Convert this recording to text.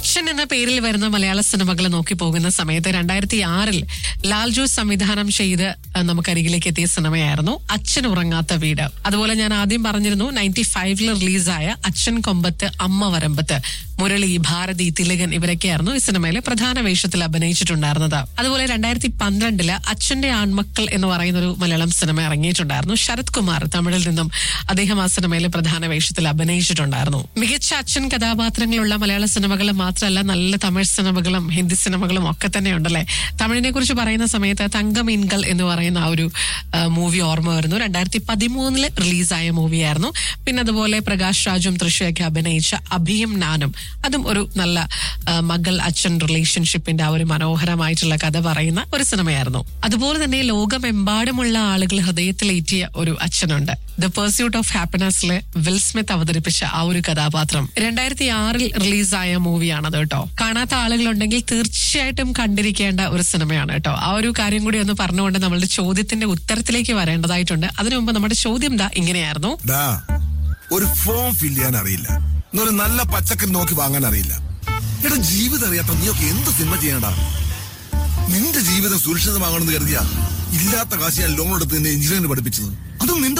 അച്ഛൻ എന്ന പേരിൽ വരുന്ന മലയാള സിനിമകൾ നോക്കി പോകുന്ന സമയത്ത് രണ്ടായിരത്തി ആറിൽ ലാൽജു സംവിധാനം ചെയ്ത് അഹ് നമുക്കരികിലേക്ക് എത്തിയ സിനിമയായിരുന്നു അച്ഛൻ ഉറങ്ങാത്ത വീട് അതുപോലെ ഞാൻ ആദ്യം പറഞ്ഞിരുന്നു നയൻറ്റി ഫൈവില് റിലീസായ അച്ഛൻ കൊമ്പത്ത് അമ്മ വരമ്പത്ത് മുരളി ഭാരതി തിലകൻ ഇവരൊക്കെയായിരുന്നു ഈ സിനിമയിലെ പ്രധാന വേഷത്തിൽ അഭിനയിച്ചിട്ടുണ്ടായിരുന്നത് അതുപോലെ രണ്ടായിരത്തി പന്ത്രണ്ടില് അച്ഛന്റെ ആൺമക്കൾ എന്ന് പറയുന്ന ഒരു മലയാളം സിനിമ ഇറങ്ങിയിട്ടുണ്ടായിരുന്നു ശരത് കുമാർ തമിഴിൽ നിന്നും അദ്ദേഹം ആ സിനിമയിലെ പ്രധാന വേഷത്തിൽ അഭിനയിച്ചിട്ടുണ്ടായിരുന്നു മികച്ച അച്ഛൻ കഥാപാത്രങ്ങളുള്ള മലയാള സിനിമകൾ മാത്രമല്ല നല്ല തമിഴ് സിനിമകളും ഹിന്ദി സിനിമകളും ഒക്കെ തന്നെ ഉണ്ടല്ലേ തമിഴിനെ കുറിച്ച് പറയുന്ന സമയത്ത് തങ്കമീൻകൾ എന്ന് പറയുന്ന ആ ഒരു മൂവി ഓർമ്മ വരുന്നു രണ്ടായിരത്തി പതിമൂന്നില് റിലീസായ മൂവിയായിരുന്നു പിന്നെ അതുപോലെ പ്രകാശ് രാജും തൃശയൊക്കെ അഭിനയിച്ച അഭിയും നാനും അതും ഒരു നല്ല ആ, മകൾ അച്ഛൻ റിലേഷൻഷിപ്പിന്റെ ആ ഒരു മനോഹരമായിട്ടുള്ള കഥ പറയുന്ന ഒരു സിനിമയായിരുന്നു അതുപോലെ തന്നെ ലോകമെമ്പാടുമുള്ള ആളുകൾ ഹൃദയത്തിലേറ്റിയ ഒരു അച്ഛനുണ്ട് ദ പെർസ്യൂട്ട് ഓഫ് ഹാപ്പിനെസ്സിലെ വിൽ സ്മിത്ത് അവതരിപ്പിച്ച ആ ഒരു കഥാപാത്രം രണ്ടായിരത്തി ആറിൽ റിലീസായ മൂവിയാണത് കേട്ടോ കാണാത്ത ആളുകളുണ്ടെങ്കിൽ തീർച്ചയായിട്ടും കണ്ടിരിക്കേണ്ട ഒരു സിനിമയാണ് കേട്ടോ ആ ഒരു കാര്യം കൂടി ഒന്ന് പറഞ്ഞുകൊണ്ട് നമ്മളുടെ ചോദ്യത്തിന്റെ ഉത്തരത്തിലേക്ക് വരേണ്ടതായിട്ടുണ്ട് അതിനു മുമ്പ് നമ്മുടെ ചോദ്യം ദാ ഇങ്ങനെയായിരുന്നു ഡാ ഒരു ഫോം ഫിൽ ചെയ്യാൻ അറിയില്ല എന്നൊരു നല്ല പച്ചക്കറി നോക്കി വാങ്ങാൻ അറിയില്ല എടാ ജീവിതം അറിയാത്ത നീയൊക്കെ എന്ത് സിനിമ ചെയ്യണടാ നിന്റെ ജീവിതം സുരക്ഷിതമാകണമെന്ന് കരുതിയാ ഇല്ലാത്ത കാശ് ഞാൻ ലോൺ എടുത്ത് നിന്നെ എഞ്ചിനീയറിംഗ് പഠിപ്പിച്ചത് അതും നിന്റെ